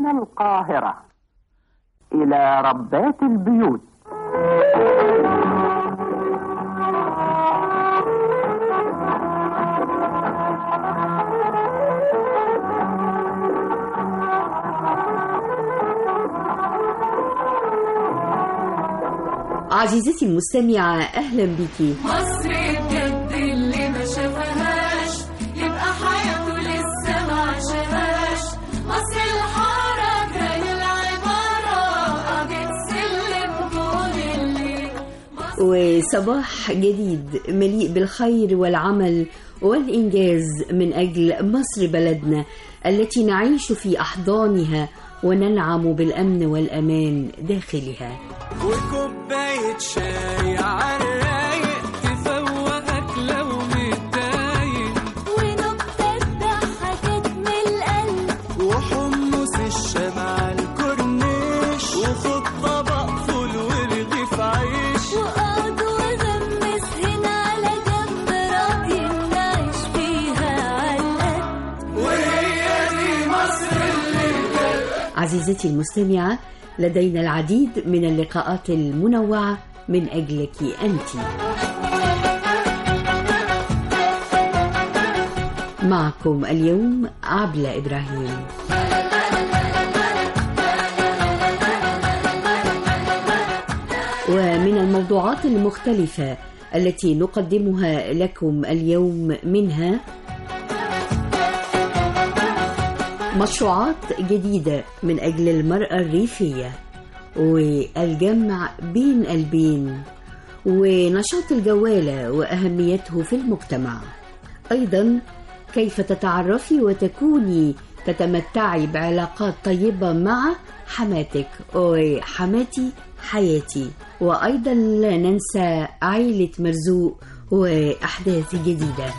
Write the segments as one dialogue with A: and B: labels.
A: من القاهرة إلى ربات البيوت
B: عزيزتي المستمعة أهلا بك
C: مصر بجد اللي ما شافهاش يبقى حياته لسه ما عاشهاش مصر الحركة للعبارة قضية سلم طول الليل
B: وصباح جديد مليء بالخير والعمل والإنجاز من أجل مصر بلدنا التي نعيش في أحضانها وننعم بالأمن والأمان داخلها
D: وكوباية شاي عالرايق تفوقك لو متضايق
C: ونكتة ضحكت من القلب
D: وحمص الشام على الكورنيش وخد طبق فول ورغيف عيش
C: وقعد وغمس هنا على جنب راضي نعيش فيها عالقد
D: وهي دي مصر
B: عزيزتي المستمعة لدينا العديد من اللقاءات المنوعة من أجلك أنت معكم اليوم عبلة إبراهيم ومن الموضوعات المختلفة التي نقدمها لكم اليوم منها مشروعات جديدة من أجل المرأة الريفية والجمع بين البين ونشاط الجوالة وأهميته في المجتمع أيضا كيف تتعرفي وتكوني تتمتعي بعلاقات طيبة مع حماتك وحماتي حياتي وأيضا لا ننسى عائلة مرزوق وأحداث جديدة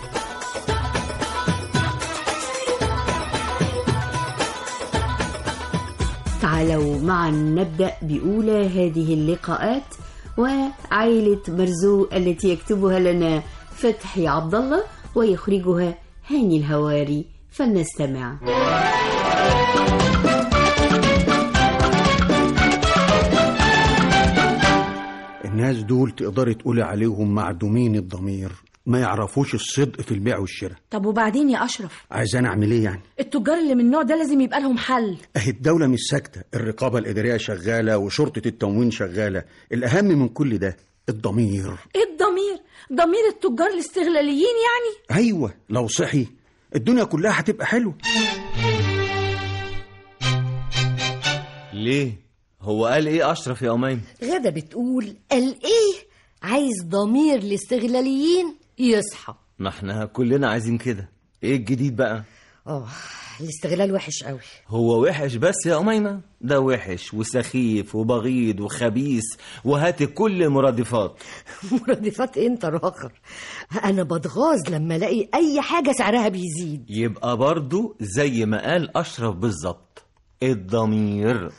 B: تعالوا معا نبدأ بأولى هذه اللقاءات وعائلة مرزوق التي يكتبها لنا فتحي عبد الله ويخرجها هاني الهواري فلنستمع
E: الناس دول تقدري تقولي عليهم معدومين الضمير ما يعرفوش الصدق في البيع والشراء
F: طب وبعدين يا أشرف
E: عايز انا اعمل ايه يعني
F: التجار اللي من النوع ده لازم يبقى لهم حل
E: اهي الدولة مش ساكتة الرقابة الإدارية شغالة وشرطة التموين شغالة الأهم من كل ده الضمير
F: ايه الضمير ضمير التجار الاستغلاليين يعني
E: أيوة لو صحي الدنيا كلها هتبقى حلوة
G: ليه هو قال ايه اشرف يا امين
H: غدا بتقول قال ايه عايز ضمير الاستغلاليين يصحى
G: ما احنا كلنا عايزين كده ايه الجديد بقى
H: اه الاستغلال وحش قوي
G: هو وحش بس يا أميمة ده وحش وسخيف وبغيض وخبيث وهات كل مرادفات
H: مرادفات إيه انت راخر انا بتغاظ لما الاقي اي حاجه سعرها بيزيد
G: يبقى برضو زي ما قال أشرف بالظبط الضمير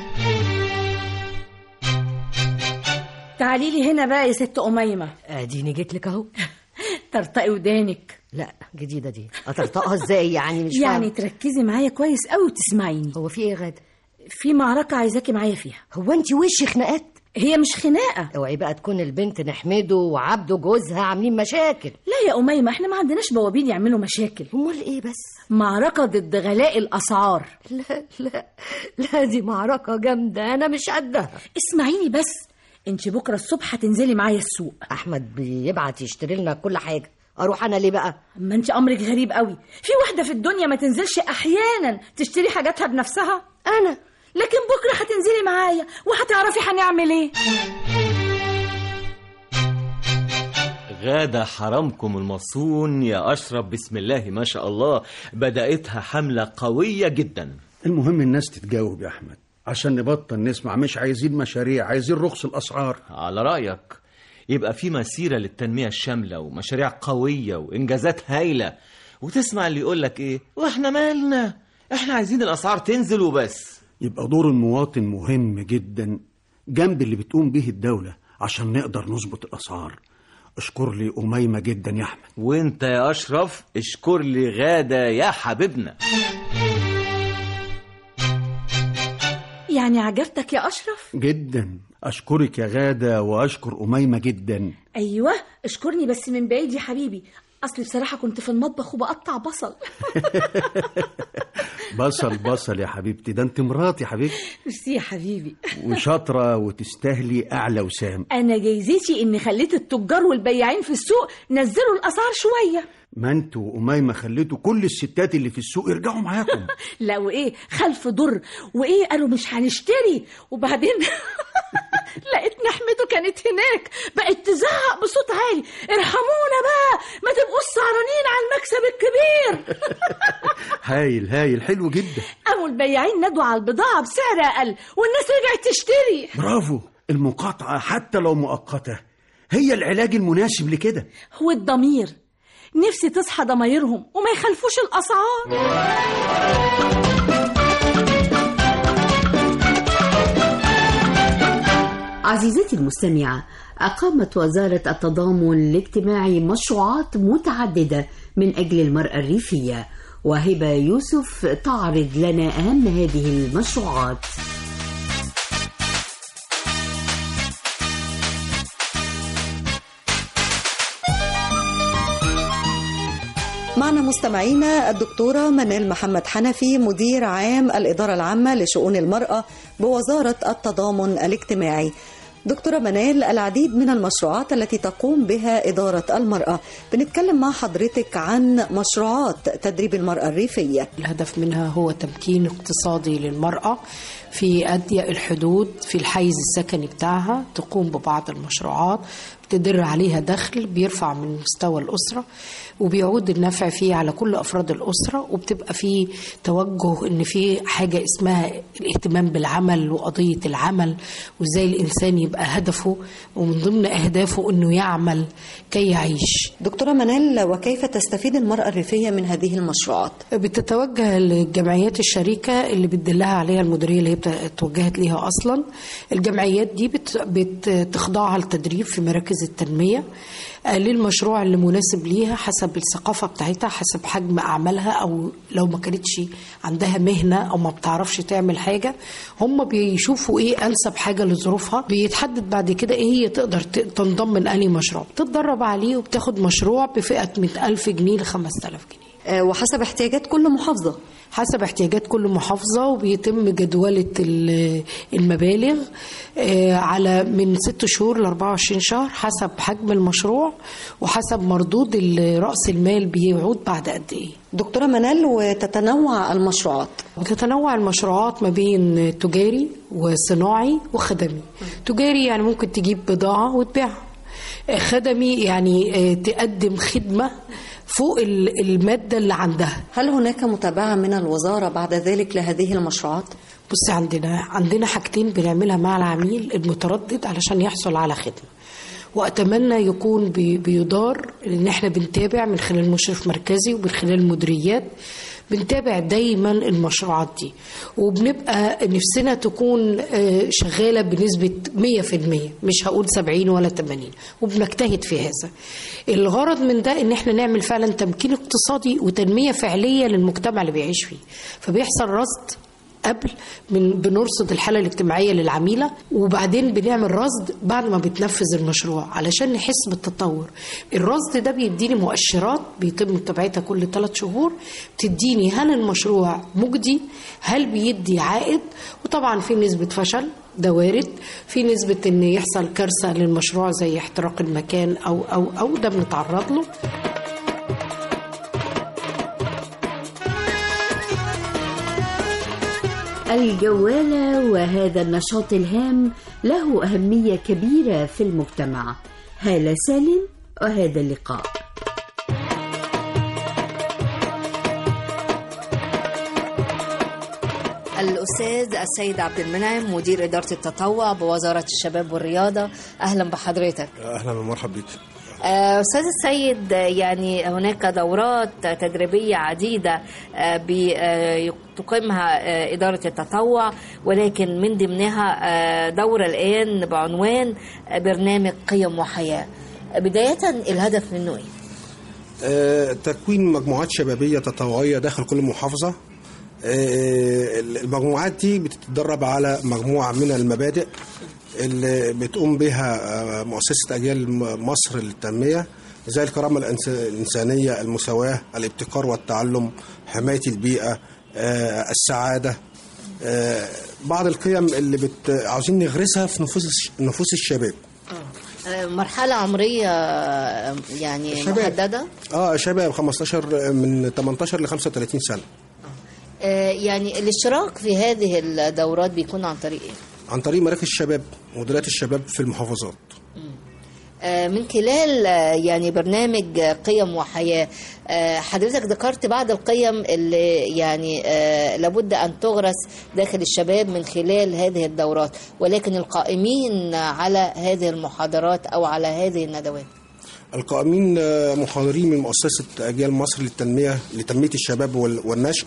F: تعالي لي هنا بقى يا ست أميمة
H: اديني جيت لك اهو
F: ترتقي ودانك
H: لا جديده دي هترتقها ازاي يعني مش
F: يعني
H: فاهمة.
F: تركزي معايا كويس قوي وتسمعيني
H: هو في ايه يا غدا
F: في معركة عايزاكي معايا فيها
H: هو انت وش خناقات
F: هي مش خناقة
H: اوعي بقى تكون البنت نحمده وعبده جوزها عاملين مشاكل
F: لا يا أميمة احنا ما عندناش بوابين يعملوا مشاكل
H: امال ايه بس
F: معركة ضد غلاء الأسعار
H: لا لا لا دي معركه جامده انا مش قدها
F: اسمعيني بس انت بكرة الصبح هتنزلي معايا السوق
H: احمد بيبعت يشتري لنا كل حاجه اروح انا ليه بقى
F: اما انت امرك غريب قوي في واحدة في الدنيا ما تنزلش احيانا تشتري حاجاتها بنفسها
H: انا
F: لكن بكرة هتنزلي معايا وهتعرفي هنعمل ايه
G: غادة حرمكم المصون يا أشرف بسم الله ما شاء الله بدأتها حملة قوية جدا
E: المهم الناس تتجاوب يا أحمد عشان نبطل نسمع مش عايزين مشاريع عايزين رخص الأسعار
G: على رأيك يبقى في مسيرة للتنمية الشاملة ومشاريع قوية وإنجازات هايلة وتسمع اللي يقولك إيه وإحنا مالنا إحنا عايزين الأسعار تنزل وبس
E: يبقى دور المواطن مهم جدا جنب اللي بتقوم به الدولة عشان نقدر نظبط الأسعار اشكر لي أميمة جدا يا أحمد
G: وانت يا أشرف اشكر لي غادة يا حبيبنا
F: يعني عجبتك يا أشرف
E: جدا أشكرك يا غادة وأشكر أميمة جدا
F: أيوة اشكرني بس من بعيد يا حبيبي أصلي بصراحة كنت في المطبخ وبقطع بصل
E: بصل بصل يا حبيبتي ده انت مراتي يا حبيبتي
F: ميرسي يا حبيبي
E: وشاطرة وتستاهلي أعلى وسام
F: أنا جايزتي إني خليت التجار والبياعين في السوق نزلوا الأسعار شوية
E: ما انتوا وأميمة خليتوا كل الستات اللي في السوق يرجعوا معاكم
F: لا وإيه خلف ضر وإيه قالوا مش هنشتري وبعدين لقيت نحمته كانت هناك بقت تزعق بصوت عالي ارحمونا بقى ما تبقوش سهرانين على المكسب الكبير
E: هايل هايل حلو جدا
F: قاموا البياعين نادوا على البضاعة بسعر أقل والناس رجعت تشتري
E: برافو المقاطعة حتى لو مؤقتة هي العلاج المناسب لكده
F: والضمير نفسي تصحى ضمايرهم وما يخالفوش الأسعار
B: عزيزتي المستمعة أقامت وزارة التضامن الاجتماعي مشروعات متعددة من أجل المرأة الريفية وهبة يوسف تعرض لنا أهم هذه المشروعات
I: معنا مستمعينا الدكتورة منال محمد حنفي مدير عام الإدارة العامة لشؤون المرأة بوزارة التضامن الاجتماعي دكتورة منال العديد من المشروعات التي تقوم بها إدارة المرأة بنتكلم مع حضرتك عن مشروعات تدريب المرأة الريفية
J: الهدف منها هو تمكين اقتصادي للمرأة في أضيق الحدود في الحيز السكني بتاعها تقوم ببعض المشروعات بتدر عليها دخل بيرفع من مستوى الأسرة وبيعود النفع فيه على كل أفراد الأسرة وبتبقى فيه توجه إن في حاجة اسمها الاهتمام بالعمل وقضية العمل وإزاي الإنسان يبقى هدفه ومن ضمن أهدافه إنه يعمل كي يعيش
I: دكتورة منال وكيف تستفيد المرأة الريفية من هذه المشروعات؟
J: بتتوجه للجمعيات الشريكة اللي بتدلها عليها المديرية اللي هي بت- اتوجهت ليها أصلا الجمعيات دي بت- بتخضعها لتدريب في مراكز التنمية آه، للمشروع اللي مناسب ليها حسب الثقافة بتاعتها حسب حجم أعمالها أو لو ما كانتش عندها مهنة أو ما بتعرفش تعمل حاجة هم بيشوفوا إيه أنسب حاجة لظروفها بيتحدد بعد كده إيه هي تقدر ت- تنضم من أي مشروع بتتدرب عليه وبتاخد مشروع بفئة من 1000 جنيه ل 5000 جنيه
I: آه، وحسب احتياجات كل محافظة
J: حسب احتياجات كل محافظة وبيتم جدولة ال- المبالغ آه، على من ست شهور ل 24 شهر حسب حجم المشروع وحسب مردود ال- رأس المال بيعود بعد قد ايه
I: دكتورة منال وتتنوع المشروعات
J: بتتنوع المشروعات ما بين تجاري وصناعي وخدمي تجاري يعني ممكن تجيب بضاعة وتبيعها آه، خدمي يعني آه، تقدم خدمة فوق ال- المادة اللي عندها
I: هل هناك متابعة من الوزارة بعد ذلك لهذه المشروعات؟
J: بصي عندنا عندنا حاجتين بنعملها مع العميل المتردد علشان يحصل على خدمه واتمنى يكون بي- بيدار ان احنا بنتابع من خلال مشرف مركزي ومن خلال المديريات بنتابع دايما المشروعات دي وبنبقى نفسنا تكون آه، شغالة بنسبة 100% مش هقول 70 ولا 80 وبنجتهد في هذا الغرض من ده ان احنا نعمل فعلا تمكين اقتصادي وتنمية فعلية للمجتمع اللي بيعيش فيه فبيحصل رصد قبل من بنرصد الحالة الاجتماعية للعميلة وبعدين بنعمل رصد بعد ما بتنفذ المشروع علشان نحس بالتطور الرصد ده بيديني مؤشرات بيتم متابعتها كل ثلاث شهور بتديني هل المشروع مجدي هل بيدي عائد وطبعا في نسبة فشل ده وارد في نسبة ان يحصل كارثة للمشروع زي احتراق المكان او او او ده بنتعرض له
B: الجوالة وهذا النشاط الهام له أهمية كبيرة في المجتمع هالة سالم وهذا اللقاء
K: الأستاذ السيد عبد المنعم مدير إدارة التطوع بوزارة الشباب والرياضة أهلا بحضرتك
L: اهلا ومرحبا بك
K: آه، أستاذ السيد آه، يعني هناك دورات تدريبية عديدة آه، بي- آه، تقيمها آه، إدارة التطوع ولكن من ضمنها آه، دورة الآن بعنوان آه، برنامج قيم وحياة بداية الهدف منه إيه؟
L: آه، تكوين مجموعات شبابيه تطوعيه داخل كل محافظه آه، المجموعات دي بتتدرب على مجموعة من المبادئ اللي بتقوم بها آه، مؤسسة أجيال م- مصر للتنمية زي الكرامة الإنس- الإنسانية المساواة الابتكار والتعلم حماية البيئة آه، السعادة آه، بعض القيم اللي بت... عاوزين نغرسها في نفوس الش- نفوس الشباب
K: آه، مرحلة عمرية آه، يعني
L: شباب.
K: محددة
L: اه شباب 15 من 18 ل 35 سنة
K: آه، يعني الاشتراك في هذه الدورات بيكون عن طريق ايه؟
L: عن طريق مراكز الشباب مديريات الشباب في المحافظات
K: آه، من خلال آه، يعني برنامج آه، قيم وحياة آه، حضرتك ذكرت بعض القيم اللي يعني آه، لابد أن تغرس داخل الشباب من خلال هذه الدورات ولكن القائمين على هذه المحاضرات أو على هذه الندوات
L: القائمين آه، محاضرين من مؤسسة أجيال مصر للتنمية لتنمية الشباب وال- والنشء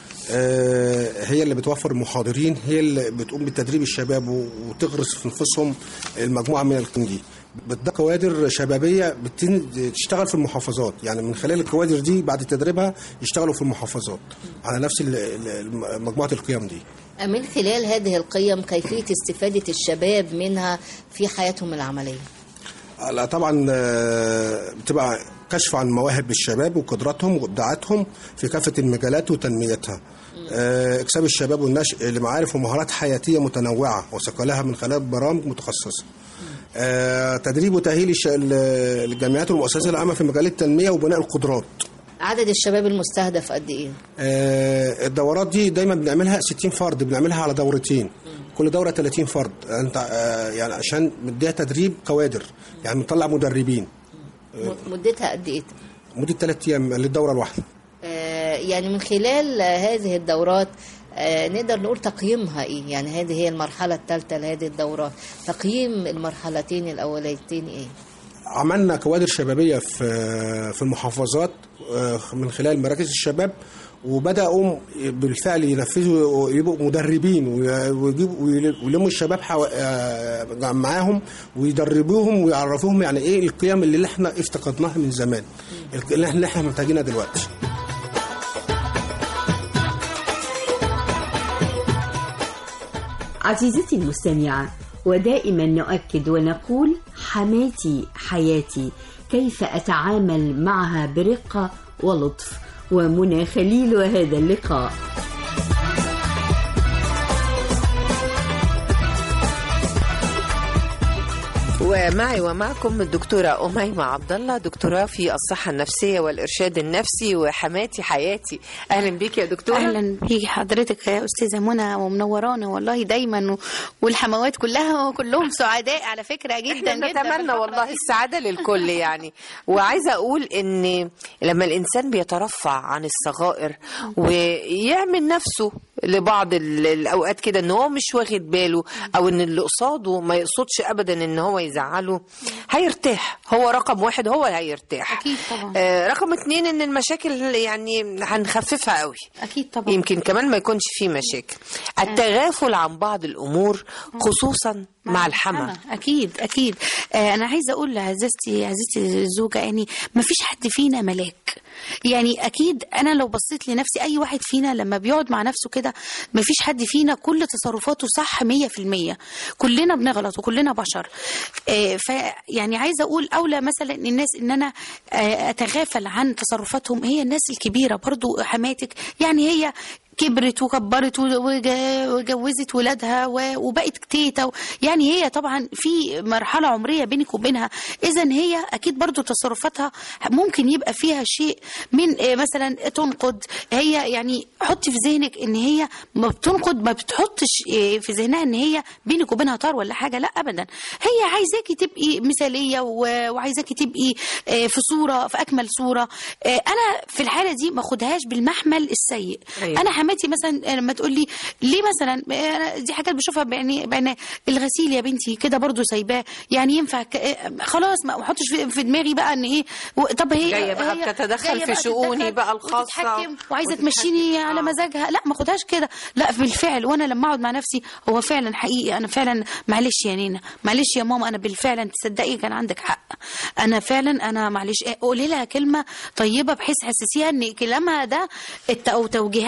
L: آه، هي اللي بتوفر المحاضرين هي اللي بتقوم بتدريب الشباب و- وتغرس في نفوسهم المجموعة من القيم دي بتضاف كوادر شبابية بتن- تشتغل في المحافظات يعني من خلال الكوادر دي بعد تدريبها يشتغلوا في المحافظات على نفس ال- ال- مجموعة القيم دي
K: من خلال هذه القيم كيفية استفادة الشباب منها في حياتهم العملية
L: لا طبعا آه، بتبقى كشف عن مواهب الشباب وقدراتهم وابداعاتهم في كافه المجالات وتنميتها آه، اكساب الشباب والنشء لمعارف ومهارات حياتيه متنوعه وصقلها من خلال برامج متخصصه آه، تدريب وتاهيل الش- ال- الجامعات والمؤسسات العامه في مجال التنميه وبناء القدرات
K: عدد الشباب المستهدف قد إيه؟
L: آه، الدورات دي دايما بنعملها 60 فرد بنعملها على دورتين كل دوره 30 فرد انت آه، يعني عشان مديها تدريب كوادر يعني بنطلع مدربين
K: م- مدتها قد إيه؟
L: مده ثلاث ايام للدوره الواحده
K: آه، يعني من خلال آه، هذه الدورات آه، نقدر نقول تقييمها ايه يعني هذه هي المرحلة الثالثة لهذه الدورات تقييم المرحلتين الأوليتين ايه
L: عملنا كوادر شبابيه في في المحافظات آه، من خلال مراكز الشباب وبداوا بالفعل ينفذوا يبقوا مدربين وي- ويجيبوا ويلموا الشباب حو... آه، معاهم ويدربوهم ويعرفوهم يعني ايه القيم اللي احنا افتقدناها من زمان اللي احنا اللي احنا محتاجينها دلوقتي
B: عزيزتي المستمعة ودائما نؤكد ونقول حماتي حياتي كيف أتعامل معها برقة ولطف ومنى خليل هذا اللقاء
M: ومعي ومعكم الدكتورة أميمة عبد الله دكتوراه في الصحة النفسية والإرشاد النفسي وحماتي حياتي أهلا بك يا دكتورة
N: اهلا بيكي حضرتك يا استاذه منى ومنورانا والله دايما و- والحموات كلها وكلهم سعداء على فكره جدا
M: احنا
N: جدا
M: نتمنى والله السعادة للكل يعني وعايزة أقول إن لما الإنسان بيترفع عن الصغائر ويعمل نفسه لبعض ال- الأوقات كده إن هو مش واخد باله أو إن اللي قصاده ما يقصدش أبدا إن هو يزعله هيرتاح هو رقم واحد هو اللي هيرتاح
N: أكيد طبعا.
M: آه رقم اتنين إن المشاكل يعني هنخففها قوي
N: اكيد طبعا
M: يمكن كمان ما يكونش فيه مشاكل التغافل عن بعض الأمور خصوصا مع الحما
N: اكيد اكيد آه انا عايزه اقول لعزيزتي عزيزتي الزوجه يعني ما فيش حد فينا ملاك يعني اكيد انا لو بصيت لنفسي اي واحد فينا لما بيقعد مع نفسه كده ما فيش حد فينا كل تصرفاته صح 100% كلنا بنغلط وكلنا بشر آه ف يعني عايزه اقول اولى مثلا ان الناس ان انا آه اتغافل عن تصرفاتهم هي الناس الكبيره برضو حماتك يعني هي كبرت وكبرت وج- وجوزت ولادها و- وبقت تيتا و- يعني هي طبعا في مرحلة عمرية بينك وبينها إذا هي أكيد برضو تصرفاتها ممكن يبقى فيها شيء من آه، مثلا تنقد هي يعني حطي في ذهنك إن هي ما بتنقد ما بتحطش آه، في ذهنها إن هي بينك وبينها طار ولا حاجة لا أبدا هي عايزاكي تبقي مثالية و- وعايزاكي تبقي آه، في صورة في أكمل صورة آه، أنا في الحالة دي ما خدهاش بالمحمل السيء
M: أيوة.
N: أنا حماتي مثلا لما تقول لي ليه مثلا أنا دي حاجات بشوفها بعيني بعيني الغسيل يا بنتي كده برضو سايباه يعني ينفع ك... خلاص ما احطش في, في دماغي بقى ان ايه و... طب هي
M: جاية بقى
N: هي
M: بتتدخل
N: جاية
M: في
N: بقى
M: شؤوني
N: تتدخل
M: بقى الخاصة.
N: وتتحكم وعايزه
M: وتتحكم.
N: تمشيني على
M: آه.
N: مزاجها لا ما خدهاش كده لا بالفعل وانا لما اقعد مع نفسي هو فعلا حقيقي انا فعلا معلش يا نينا معلش يا ماما انا بالفعل تصدقي كان عندك حق انا فعلا انا معلش قولي لها كلمه طيبه بحيث حسسيها ان كلامها ده الت- او توجيهاتها دي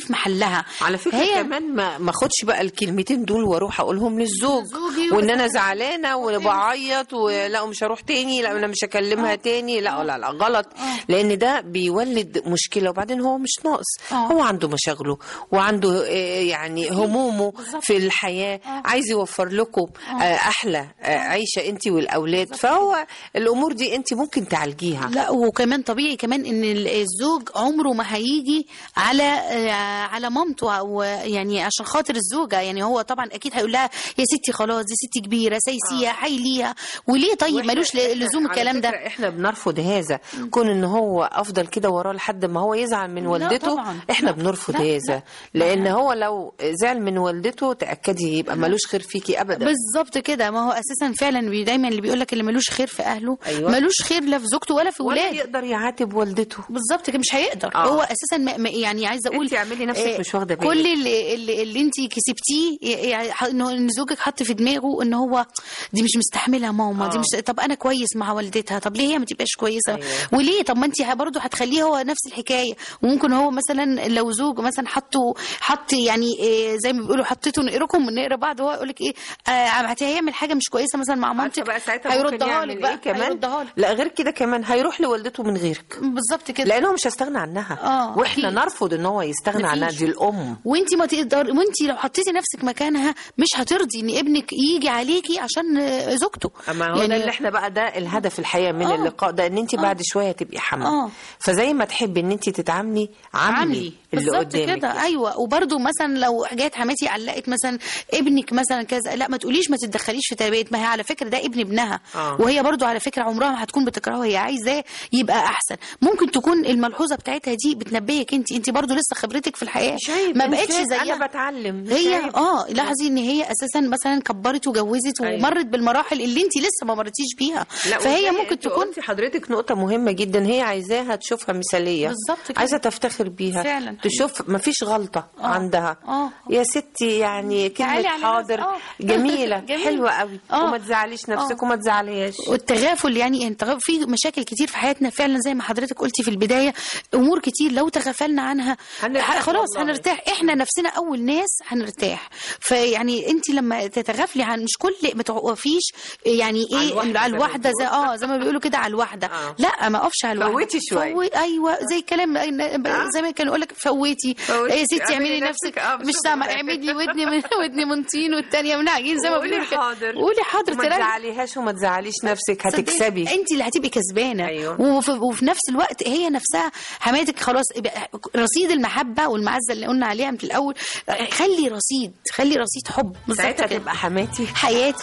N: في محلها
M: على فكره
N: هي-
M: كمان ما ما اخدش بقى الكلمتين دول واروح اقولهم للزوج
N: زوجي
M: وان انا
N: وبس-
M: زعلانه وبعيط ولا ومش هروح تاني لا انا مش هكلمها تاني لا لا لا غلط لان ده بيولد مشكله وبعدين هو مش ناقص هو عنده مشاغله وعنده آه، يعني همومه في الحياه عايز يوفر لكم آه، احلى آه، عيشه انت والاولاد فهو الامور دي انت ممكن تعالجيها
N: لا وكمان طبيعي كمان ان ال- الزوج عمره ما هيجي على آه، على مامته او يعني عشان خاطر الزوجه يعني هو طبعا اكيد هيقول لها يا ستي خلاص دي ستي كبيره سيسيه حيليها وليه طيب ملوش ل- لزوم
M: على
N: الكلام ده
M: فكرة احنا بنرفض هذا كون ان هو افضل كده وراه لحد ما هو يزعل من والدته
N: طبعاً.
M: احنا
N: لا،
M: بنرفض
N: لا،
M: هذا لان هو لو زعل من والدته تاكدي يبقى ملوش خير فيكي ابدا
N: بالظبط كده ما هو اساسا فعلا بي- دايما اللي بيقول لك اللي ملوش خير في اهله
M: أيوة.
N: ملوش خير لا في زوجته ولا في
M: ولا
N: ولاده
M: يقدر يعاتب والدته
N: بالظبط كده مش هيقدر
M: آه.
N: هو اساسا ما ما- يعني عايزه اقول
M: انت اعملي نفسك
N: آه،
M: مش واخده بالك
N: كل اللي اللي, اللي انت كسبتيه يعني ح- انه ان زوجك حط في دماغه ان هو دي مش مستحمله ماما دي
M: آه.
N: مش طب انا كويس مع والدتها طب ليه هي ما تبقاش كويسه
M: أيوة.
N: وليه طب ما انت برضه هتخليه هو نفس الحكايه وممكن هو مثلا لو زوج مثلا حطه حط يعني إيه زي ما بيقولوا حطيته نقركم نقرا بعض وهو يقول لك ايه آه هيعمل حاجه مش كويسه مثلا مع مامتك
M: بقى ساعتها ممكن
N: هيردها
M: يعمل
N: لك بقى
M: ايه كمان
N: هيردها لك
M: لا غير كده كمان هيروح لوالدته من غيرك
N: بالظبط كده
M: لانه مش هيستغنى عنها
N: آه،
M: واحنا
N: أكيد.
M: نرفض ان هو يستغنى عنها
N: مفيش.
M: دي الام
N: وانت ما تقدر وانت لو حطيتي نفسك مكانها مش هترضي ان ابنك يجي عليكي عشان آه، زوجته
M: اما هو يعني ده اللي احنا بقى ده الهدف الحقيقه من
N: آه.
M: اللقاء ده ان انت بعد شويه تبقي حامله
N: آه.
M: فزي ما تحبي ان انت تتعاملي عاملي
N: عاملي
M: اللي
N: بالظبط
M: قدامك
N: كده ايوه وبرده مثلا لو جت حماتي علقت مثلا ابنك مثلا كذا لا ما تقوليش ما تتدخليش في تربيه ما هي على فكره ده ابن ابنها
M: آه.
N: وهي برده على فكره عمرها ما هتكون بتكرهه هي عايزاه يبقى احسن ممكن تكون الملحوظه بتاعتها دي بتنبهك انت انت برده لسه خبرتك في الحياه
M: شايف
N: ما
M: إنت
N: بقتش
M: شايف
N: زيها
M: انا بتعلم
N: هي
M: شايف؟
N: اه لاحظي ان هي اساسا مثلا كبرت وجوزت
M: أيوة.
N: ومرت بالمراحل اللي انت لسه ما مرتيش بيها
M: لا
N: فهي
M: وزي
N: ممكن
M: انت
N: تكون
M: قلتي حضرتك نقطة مهمة جدا هي عايزاها تشوفها مثالية
N: بالظبط كده.
M: عايزة تفتخر بيها
N: فعلا.
M: تشوف مفيش غلطة
N: آه.
M: عندها
N: آه.
M: يا ستي يعني
N: تعالي
M: كلمة
N: على
M: حاضر
N: نفسك. آه.
M: جميلة
N: جميل.
M: حلوة قوي
N: آه.
M: وما تزعليش نفسك وما تزعليهاش
N: والتغافل يعني التغافل في مشاكل كتير في حياتنا فعلا زي ما حضرتك قلتي في البدايه امور كتير لو تغافلنا عنها
M: هنرتاح
N: ح- خلاص
M: والله.
N: هنرتاح احنا نفسنا اول ناس هنرتاح فيعني انت لما تتغافلي عن مش كل ما توقفيش يعني
M: على
N: ايه
M: الواحدة
N: على
M: زي ما
N: الواحده زي
M: بيقولوا.
N: اه زي ما بيقولوا كده على الواحده
M: آه.
N: لا ما اقفش على الواحده
M: فوتي شوية.
N: فوت ايوه زي كلام زي ما كانوا يقول لك فوتي
M: فوتي.
N: يا ستي
M: اعملي
N: اعملي
M: نفسك.
N: نفسك
M: آه،
N: مش
M: بشوف
N: سامعه
M: ده.
N: اعملي ودني من ودني من طين والتانيه من عجين زي ما
M: قولي
N: بيقولوا كده
M: حاضر
N: قولي حاضر
M: وما
N: تلاقي-
M: تزعليهاش وما تزعليش نفسك هتكسبي
N: انت اللي هتبقي كسبانه
M: أيوة.
N: وفي, وفي نفس الوقت هي نفسها حماتك خلاص يبقى رصيد المحبه والمعزه اللي قلنا عليها من الاول خلي رصيد خلي رصيد حب بالظبط
M: ساعتها
N: كده.
M: تبقى حماتي
N: حياتي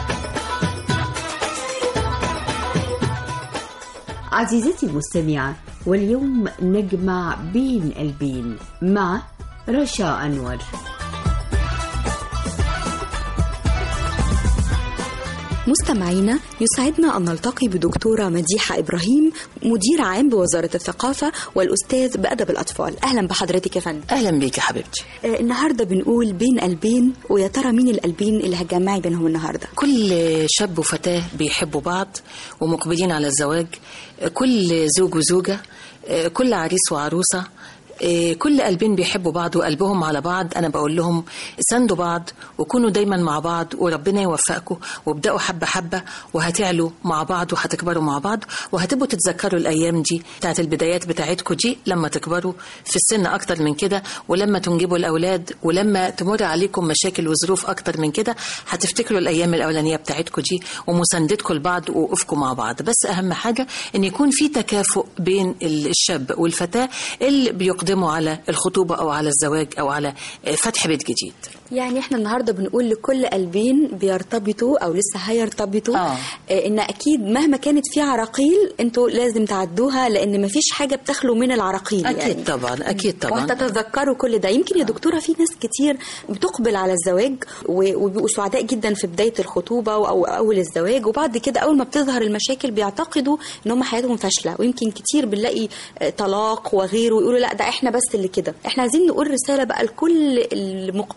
B: عزيزتي المستمعة واليوم نجمع بين قلبين مع رشا أنور
O: مستمعينا يسعدنا أن نلتقي بدكتورة مديحة إبراهيم مدير عام بوزارة الثقافة والأستاذ بأدب الأطفال أهلا بحضرتك يا فندم
P: اهلا بيك يا حبيبتي
O: آه النهاردة بنقول بين قلبين ويا ترى مين القلبين اللي هتجمعي بينهم النهاردة
P: كل شاب وفتاه بيحبوا بعض ومقبلين على الزواج كل زوج وزوجه كل عريس وعروسه كل قلبين بيحبوا بعض وقلبهم على بعض انا بقول لهم ساندوا بعض وكونوا دايما مع بعض وربنا يوفقكم وابداوا حبه حبه وهتعلوا مع بعض وهتكبروا مع بعض وهتبقوا تتذكروا الايام دي بتاعت البدايات بتاعتكم دي لما تكبروا في السن اكتر من كده ولما تنجبوا الاولاد ولما تمر عليكم مشاكل وظروف اكتر من كده هتفتكروا الايام الاولانيه بتاعتكم دي ومساندتكم لبعض ووقوفكم مع بعض بس اهم حاجه ان يكون في تكافؤ بين الشاب والفتاه اللي بيقدموا على الخطوبه او على الزواج او على فتح بيت جديد
O: يعني احنا النهارده بنقول لكل قلبين بيرتبطوا او لسه هيرتبطوا
P: آه.
O: آه ان اكيد مهما كانت في عراقيل انتوا لازم تعدوها لان مفيش حاجه بتخلو من العراقيل
P: اكيد
O: يعني.
P: طبعا اكيد طبعا
O: وهتتذكروا كل ده يمكن يا دكتوره في ناس كتير بتقبل على الزواج و- وبيبقوا سعداء جدا في بدايه الخطوبه او اول الزواج وبعد كده اول ما بتظهر المشاكل بيعتقدوا ان هم حياتهم فاشله ويمكن كتير بنلاقي آه، طلاق وغيره ويقولوا لا ده احنا بس اللي كده احنا عايزين نقول رساله بقى لكل المقبلين على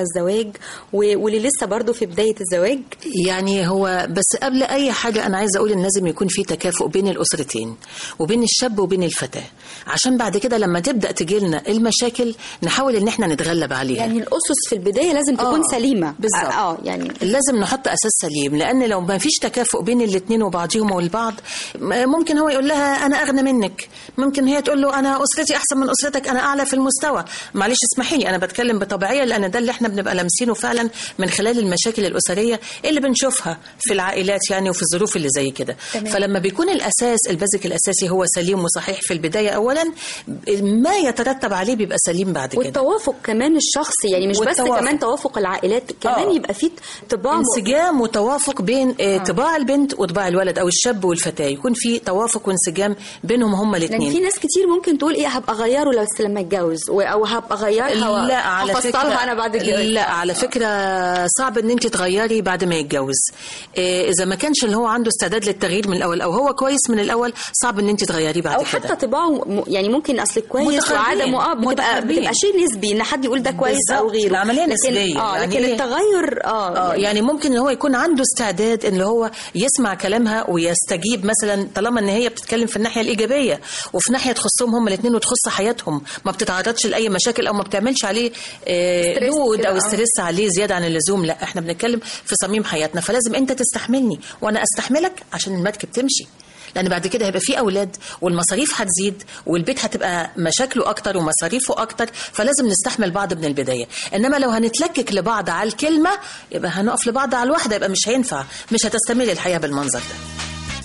O: الزواج و- واللي لسه برضو في بدايه الزواج
P: يعني هو بس قبل اي حاجه انا عايزه اقول ان لازم يكون في تكافؤ بين الاسرتين وبين الشاب وبين الفتاه عشان بعد كده لما تبدا تجي لنا المشاكل نحاول ان احنا نتغلب عليها
O: يعني الاسس في البدايه لازم تكون
P: آه،
O: سليمه
P: بالظبط
O: اه يعني
P: لازم نحط اساس سليم لان لو ما فيش تكافؤ بين الاثنين وبعضهم والبعض م- ممكن هو يقول لها انا اغنى منك ممكن هي تقول له انا اسرتي احسن من اسرتك انا اعلى في المستوى معلش اسمحي لي انا بتكلم بطبيعيه لان ده اللي احنا بنبقى لامسينه فعلا من خلال المشاكل الاسريه اللي بنشوفها في العائلات يعني وفي الظروف اللي زي كده
O: تمام.
P: فلما بيكون الاساس البيزك الاساسي هو سليم وصحيح في البدايه اولا ما يترتب عليه بيبقى سليم بعد كده
O: والتوافق كمان الشخصي يعني مش بس
P: والتوافق.
O: كمان توافق العائلات كمان
P: آه.
O: يبقى في طباع م-
P: انسجام وتوافق بين آه. طباع البنت وطباع الولد او الشاب والفتاه يكون في توافق وانسجام بينهم هما
O: لان
P: الاثنين
O: في ناس كتير ممكن تقول ايه هبقى اغيره لو بس لما اتجوز و- او هبقى اغيرها
P: لا على فكرة
O: هفصلها انا بعد الجواز
P: لا على فكرة صعب ان انت تغيري بعد ما يتجوز إيه، اذا ما كانش اللي هو عنده استعداد للتغيير من الاول او هو كويس من الاول صعب ان انت تغيريه بعد
O: او
P: كده
O: حتى طباعه م- يعني ممكن اصل كويس
P: متقاربين.
O: وعدمه اه بتبقى
P: متقاربين.
O: بتبقى شيء نسبي ان حد يقول ده كويس او
P: بالظبط.
O: غيره
P: العملية
O: لكن
P: نسبية.
O: اه
P: يعني
O: لكن
P: إيه؟
O: التغير اه
P: اه يعني ممكن ان هو يكون عنده استعداد ان هو يسمع كلامها ويستجيب مثلا طالما ان هي بتتكلم في الناحيه الايجابيه وفي ناحيه تخصهم هم الاثنين وتخص حياتهم ما بتتعرضش لاي مشاكل او ما بتعملش عليه آه،
O: ستريس
P: لود
O: كده،
P: او
O: آه.
P: ستريس عليه زياده عن اللزوم لا احنا بنتكلم في صميم حياتنا فلازم انت تستحملني وانا استحملك عشان المركب تمشي لان بعد كده هيبقى في اولاد والمصاريف هتزيد والبيت هتبقى مشاكله اكتر ومصاريفه اكتر فلازم نستحمل بعض من البدايه انما لو هنتلكك لبعض على الكلمه يبقى هنقف لبعض على الواحده يبقى مش هينفع مش هتستمر الحياه بالمنظر ده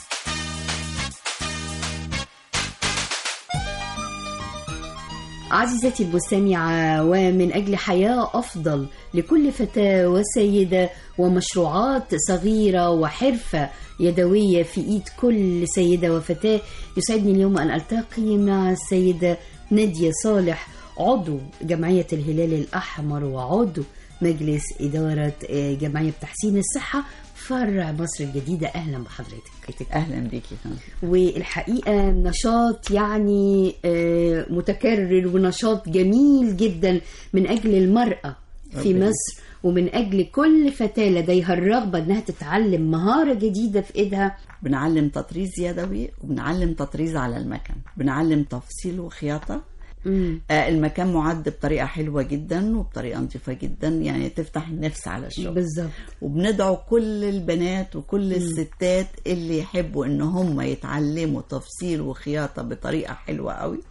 B: عزيزتي المستمعة ومن أجل حياة أفضل لكل فتاة وسيدة ومشروعات صغيرة وحرفة يدوية في إيد كل سيدة وفتاة يسعدني اليوم أن ألتقي مع السيدة نادية صالح عضو جمعية الهلال الأحمر وعضو مجلس إدارة آه، جمعية تحسين الصحة فرع مصر الجديدة أهلا بحضرتك
Q: اهلا بيكي فندم
B: والحقيقة نشاط يعني آه، متكرر ونشاط جميل جدا من أجل المرأة في
Q: ربنا
B: مصر ومن أجل كل فتاة لديها الرغبة أنها تتعلم مهارة جديدة في إيدها
Q: بنعلم تطريز يدوي وبنعلم تطريز على المكن بنعلم تفصيل وخياطة
B: مم.
Q: آه، المكان معد بطريقة حلوة جدا وبطريقة نظيفة جدا يعني تفتح النفس على الشغل
B: بالظبط
Q: وبندعو كل البنات وكل الستات اللي يحبوا ان هم يتعلموا تفصيل وخياطة بطريقة حلوة قوي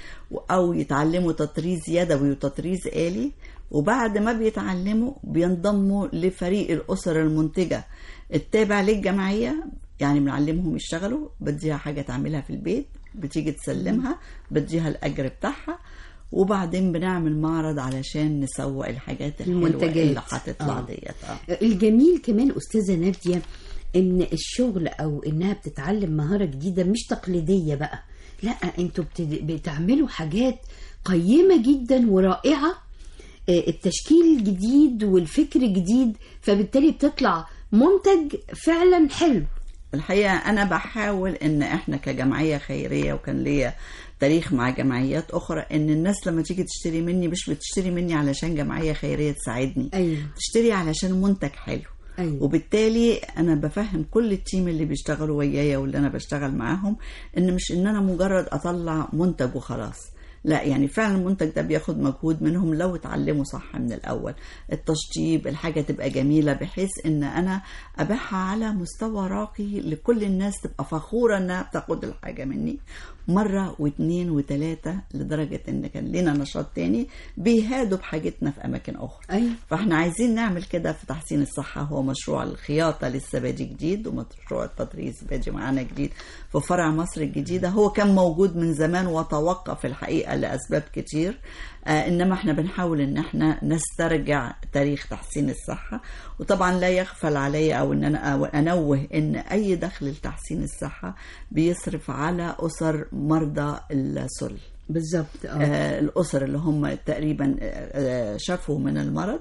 Q: او يتعلموا تطريز يدوي وتطريز آلي وبعد ما بيتعلموا بينضموا لفريق الأسر المنتجة التابع للجمعية يعني بنعلمهم يشتغلوا بديها حاجة تعملها في البيت بتيجي تسلمها بديها الأجر بتاعها وبعدين بنعمل معرض علشان نسوق الحاجات الحلوة
B: المنتجات.
Q: اللي هتطلع
B: آه.
Q: ديت آه.
B: الجميل كمان أستاذة نادية إن الشغل أو إنها بتتعلم مهارة جديدة مش تقليدية بقى لا أنتوا بت- بتعملوا حاجات قيمة جدا ورائعة آه، التشكيل الجديد والفكر جديد فبالتالي بتطلع منتج فعلا حلو
Q: الحقيقة أنا بحاول إن إحنا كجمعية خيرية وكان ليا تاريخ مع جمعيات أخرى إن الناس لما تيجي تشتري مني مش بتشتري مني علشان جمعية خيرية تساعدني
B: أيوة.
Q: تشتري علشان منتج حلو
B: أيوة.
Q: وبالتالي انا بفهم كل التيم اللي بيشتغلوا ويايا واللي انا بشتغل معاهم ان مش ان انا مجرد اطلع منتج وخلاص لا يعني فعلا المنتج ده بياخد مجهود منهم لو اتعلموا صح من الاول التشطيب الحاجه تبقى جميله بحيث ان انا ابيعها على مستوى راقي لكل الناس تبقى فخوره انها بتاخد الحاجه مني مره واثنين وثلاثه لدرجه ان كان لنا نشاط تاني بيهادوا بحاجتنا في اماكن اخرى
B: أيوة.
Q: فاحنا عايزين نعمل كده في تحسين الصحة هو مشروع الخياطة لسه بادي جديد ومشروع التطريز بادي معانا جديد في فرع مصر الجديدة هو كان موجود من زمان وتوقف الحقيقة لأسباب كتير آه إنما احنا بنحاول إن احنا نسترجع تاريخ تحسين الصحة وطبعا لا يغفل علي أو إن أنا أو أنوه إن أي دخل لتحسين الصحة بيصرف على أسر مرضى السل
B: بالظبط
Q: آه الأسر اللي هم تقريبا آه، شافوا من المرض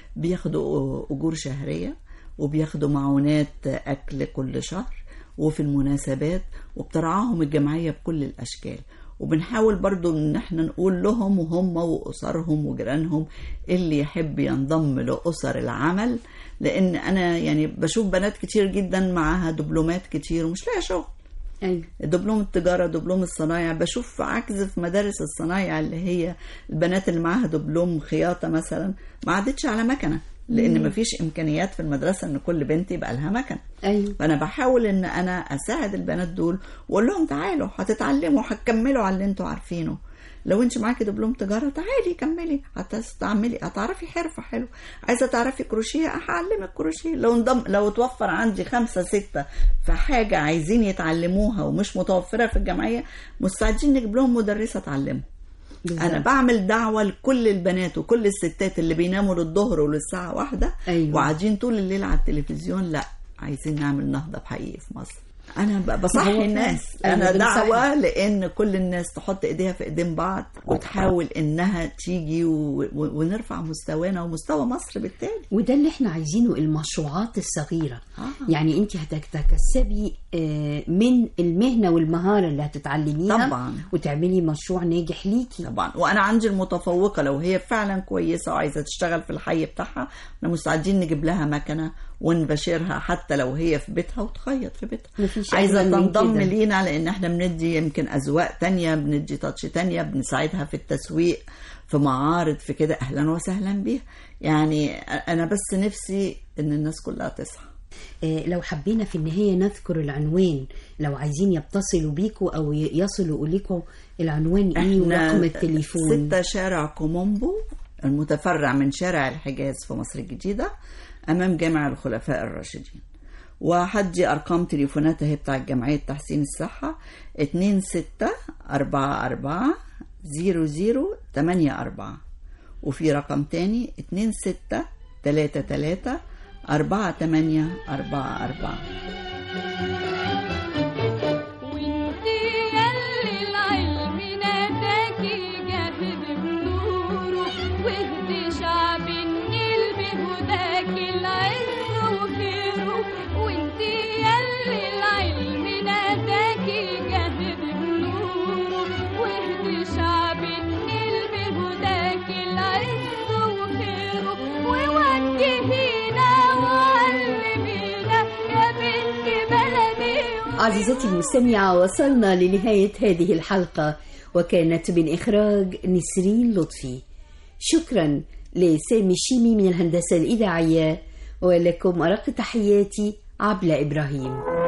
Q: بياخدوا أجور شهرية وبياخدوا معونات أكل كل شهر وفي المناسبات وبترعاهم الجمعية بكل الأشكال وبنحاول برضو ان احنا نقول لهم وهم واسرهم وجيرانهم اللي يحب ينضم لاسر العمل لان انا يعني بشوف بنات كتير جدا معاها دبلومات كتير ومش لاقيه شغل
B: أيوة.
Q: دبلوم التجارة دبلوم الصنايع بشوف عجز في مدارس الصنايع اللي هي البنات اللي معاها دبلوم خياطة مثلا ما عادتش على مكنة لان
B: مم.
Q: مفيش امكانيات في المدرسه ان كل بنت يبقى لها مكنه
B: ايوه
Q: فانا بحاول ان انا اساعد البنات دول واقول لهم تعالوا هتتعلموا هتكملوا على اللي انتوا عارفينه لو انت معاكي دبلوم تجاره تعالي كملي هتستعملي هتعرفي حرفه حلو عايزه تعرفي كروشيه هعلمك كروشيه لو انضم لو توفر عندي خمسه سته في حاجه عايزين يتعلموها ومش متوفره في الجمعيه مستعدين نجيب لهم مدرسه تعلمهم انا بعمل دعوه لكل البنات وكل الستات اللي بيناموا للظهر وللساعه واحدة
B: أيوة.
Q: وقاعدين طول الليل على التلفزيون لا عايزين نعمل نهضه بحقيقي في مصر انا ب-
B: ما هو
Q: بصحي
B: فعلا.
Q: الناس
B: أيوة،
Q: انا
B: بنصحي.
Q: دعوه لان كل الناس تحط ايديها في ايدين بعض وتحاول انها تيجي و... و... ونرفع مستوانا ومستوى مصر بالتالي
B: وده اللي احنا عايزينه المشروعات الصغيرة
Q: آه.
B: يعني انت هتتكسبي آه، من المهنة والمهارة اللي هتتعلميها
Q: طبعاً.
B: وتعملي مشروع ناجح ليكي
Q: طبعا وانا عندي المتفوقه لو هي فعلا كويسه وعايزه تشتغل في الحي بتاعها احنا مستعدين نجيب لها مكنه ونبشرها حتى لو هي في بيتها وتخيط في بيتها
B: مفيش
Q: عايزه
B: أجمل من
Q: تنضم
B: كده.
Q: لينا لان احنا بندي يمكن اذواق تانية بندي تاتش تانية بنساعدها في التسويق في معارض في كده اهلا وسهلا بيها يعني انا بس نفسي ان الناس كلها تصحى
B: آه، لو حبينا في النهاية نذكر العنوان لو عايزين يتصلوا بيكوا أو ي- يصلوا إليكوا العنوان إيه ورقم التليفون
Q: ستة شارع كومومبو المتفرع من شارع الحجاز في مصر الجديدة أمام جامع الخلفاء الراشدين وهدي أرقام تليفونات أهي بتاع جمعية تحسين الصحة اتنين ستة أربعة أربعة زيرو زيرو تمانية أربعة وفي رقم تاني اتنين ستة تلاتة تلاتة أربعة تمانية أربعة أربعة
C: وانتي يلي العلم ناداكي جاهد بنوره واهدي شعب النيل بهداكي العز وخيره وانتي يلي العلم ناداكي جاهد بنوره واهدي شعب النيل بهداكي العز وخيره ووجهينا وعلمينا يا بنت بلدي
B: عزيزتي المستمعة وصلنا لنهاية هذه الحلقة وكانت من إخراج نسرين لطفي شكرا لسامي الشيمي من الهندسة الإذاعية ولكم أرق تحياتي عبلة إبراهيم